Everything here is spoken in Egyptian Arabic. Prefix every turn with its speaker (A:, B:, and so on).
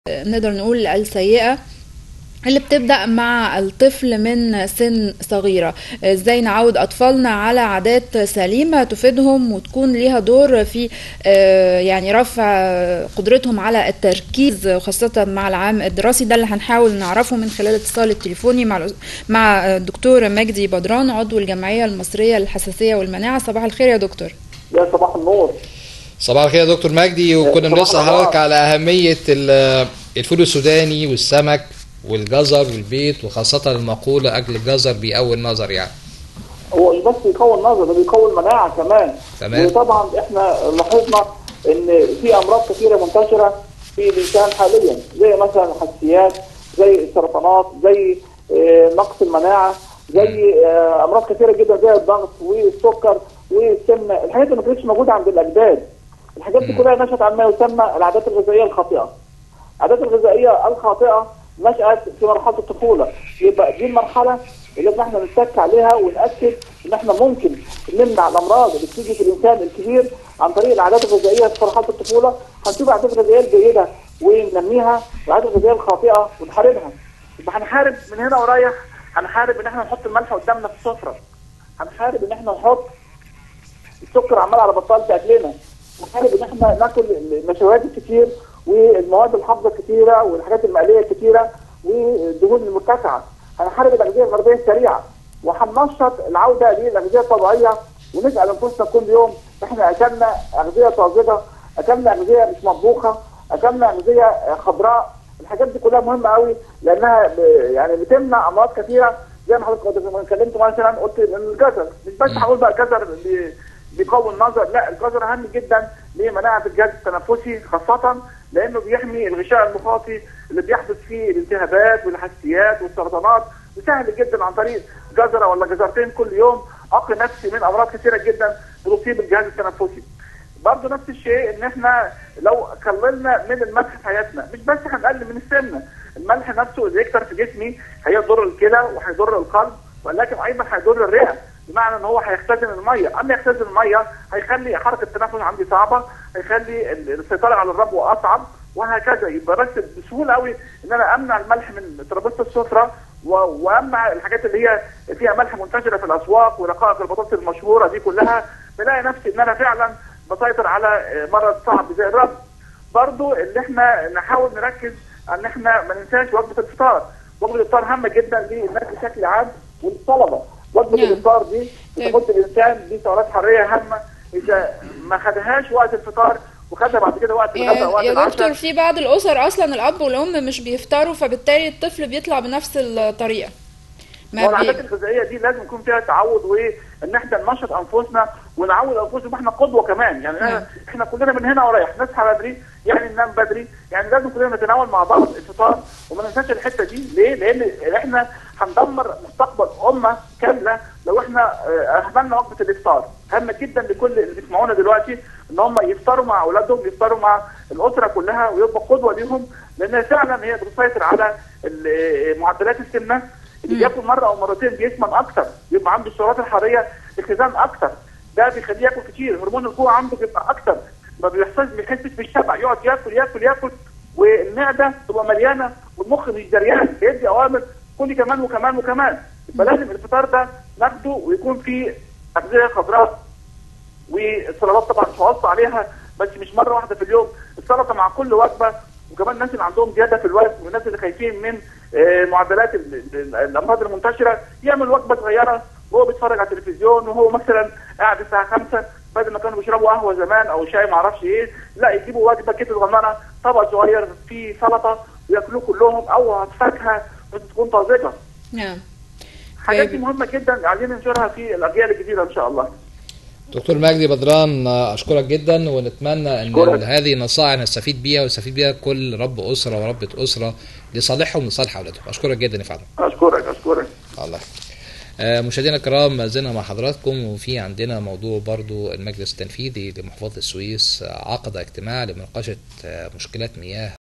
A: نقدر نقول السيئة اللي بتبدأ مع الطفل من سن صغيرة ازاي نعود اطفالنا على عادات سليمة تفيدهم وتكون ليها دور في آه، يعني رفع قدرتهم على التركيز خاصة مع العام الدراسي ده اللي هنحاول نعرفه من خلال الاتصال التليفوني مع الأس- مع الدكتور مجدي بدران عضو الجمعية المصرية للحساسية والمناعة صباح الخير يا دكتور
B: يا صباح النور
C: صباح الخير يا دكتور مجدي وكنا
B: صباح
C: بنسأل
B: النور.
C: حضرتك على أهمية ال- الفول السوداني والسمك والجزر والبيت وخاصة المقولة أكل الجزر بيقوي النظر يعني
B: هو مش بس بيقوي النظر ده بيقوي المناعه كمان
C: تمام.
B: وطبعا احنا لاحظنا ان في امراض كثيره منتشره في الانسان حاليا زي مثلا الحساسيات زي السرطانات زي آه، نقص المناعه زي آه، امراض كثيره جدا زي الضغط والسكر والسمنه الحاجات اللي ما كانتش موجوده عند الاجداد الحاجات دي
C: مم.
B: كلها نشأت عن ما يسمى العادات الغذائيه الخاطئه العادات الغذائيه الخاطئه نشأت في مرحله الطفوله يبقى دي المرحله اللي لازم احنا نتك عليها ونأكد ان احنا ممكن نمنع الامراض اللي بتيجي في الانسان الكبير عن طريق العادات الغذائيه في مرحله الطفوله هنشوف العادات الغذائيه الجيده وننميها والعادات الغذائيه الخاطئه ونحاربها يبقى هنحارب من هنا ورايح هنحارب ان احنا نحط الملح قدامنا في السفره هنحارب ان احنا نحط السكر عمال على بطال في اكلنا نحارب ان احنا ناكل النشويات الكتير والمواد الحافظه الكتيره والحاجات المقليه الكتيره والدهون المرتفعه هنحارب الاغذيه الغربيه السريعه وهننشط العوده للاغذيه الطبيعيه ونسال انفسنا كل يوم احنا اكلنا اغذيه طازجه اكلنا اغذيه مش مطبوخه اكلنا اغذيه خضراء الحاجات دي كلها مهمه قوي لانها ب... يعني بتمنع امراض كثيره زي ما حضرتك كنت- لما اتكلمت مثلا قلت ان الجزر مش بس هقول بقى الجزر بي- بيقوي النظر لا الجزر اهم جدا لمناعه الجهاز التنفسي خاصه لانه بيحمي الغشاء المخاطي اللي بيحدث فيه الالتهابات والحساسيات والسرطانات وسهل جدا عن طريق جزره ولا جزرتين كل يوم اقي نفسي من امراض كثيره جدا بتصيب الجهاز التنفسي برضه نفس الشيء ان احنا لو قللنا من الملح في حياتنا مش بس هنقلل من السمنه الملح نفسه اذا يكتر في جسمي هيضر الكلى وهيضر القلب ولكن ايضا هيضر الرئه بمعنى ان هو هيختزن الميه اما يختزن الميه هيخلي حركه التنفس عندي صعبه هيخلي ال- السيطره على الربو اصعب وهكذا يبقى بس بسهوله قوي ان انا امنع الملح من ترابيزه السفره و- وامنع الحاجات اللي هي فيها ملح منتشره في الاسواق ورقائق البطاطس المشهوره دي كلها بلاقي نفسي ان انا فعلا بسيطر على آه، مرض صعب زي الربو برضو اللي احنا نحاول نركز ان احنا ما ننساش وجبه الفطار وجبه الفطار هامه جدا للناس بشكل عام والطلبه وجبه
A: نعم.
B: الافطار دي
A: طيب.
B: بتمد الانسان دي سعرات حراريه هامه اذا ما خدهاش وقت الفطار وخدها بعد كده وقت الغداء
A: يا,
B: وقت
A: يا
B: العشاء
A: دكتور في بعض الاسر اصلا الاب والام مش بيفطروا فبالتالي الطفل بيطلع بنفس الطريقة ما
B: والعادات
A: بي...
B: الغذائيه دي لازم يكون فيها تعود وان احنا ننشط انفسنا ونعود انفسنا احنا قدوه كمان يعني
A: نعم.
B: احنا, احنا كلنا من هنا ورايح نصحى بدري يعني ننام بدري يعني لازم كلنا نتناول مع بعض الفطار وما ننساش الحته دي ليه؟ لان احنا هندمر مستقبل امه كامله لو احنا آه، اهملنا وجبه الافطار هامه جدا لكل اللي بيسمعونا دلوقتي ان هم يفطروا مع اولادهم يفطروا مع الاسره كلها ويبقى قدوه ليهم لان فعلا هي بتسيطر على ال- معدلات السمنه اللي بياكل مره او مرتين بيسمن اكتر بيبقى عنده السعرات الحراريه اتزان اكتر ده بيخليه ياكل كتير هرمون الجوع عنده بيبقى اكتر ما بيحسش ما بيحسش بالشبع يقعد ياكل ياكل ياكل والمعده تبقى مليانه والمخ مش دريان بيدي اوامر كل كمان وكمان وكمان يبقى لازم الفطار ده ناخده ويكون فيه اغذيه خضراء والسلطات طبعا مش هوصي عليها بس مش مره واحده في اليوم السلطه مع كل وجبه وكمان الناس اللي عندهم زياده في الوزن والناس اللي خايفين من آه، معدلات ال- ال- الامراض المنتشره يعمل وجبه صغيره وهو بيتفرج على التلفزيون وهو مثلا قاعد الساعه 5 بدل ما كانوا بيشربوا قهوه زمان او شاي ما اعرفش ايه لا يجيبوا وجبه كده صغننه طبق صغير فيه سلطه وياكلوه كلهم او فاكهه بس تكون طازجه
A: نعم
B: الحاجات دي
A: طيب.
B: مهمه جدا عايزين ننشرها في الاجيال الجديده ان شاء الله
C: دكتور مجدي بدران آه، اشكرك جدا ونتمنى ان
B: أشكرك.
C: هذه النصائح نستفيد بيها ويستفيد بيها كل رب اسره وربة اسره لصالحهم ولصالح اولادهم اشكرك جدا يا فندم
B: اشكرك اشكرك
C: الله آه، مشاهدينا الكرام ما زلنا مع حضراتكم وفي عندنا موضوع برضو المجلس التنفيذي لمحافظة السويس آه، عقد اجتماع لمناقشة آه، مشكلات مياه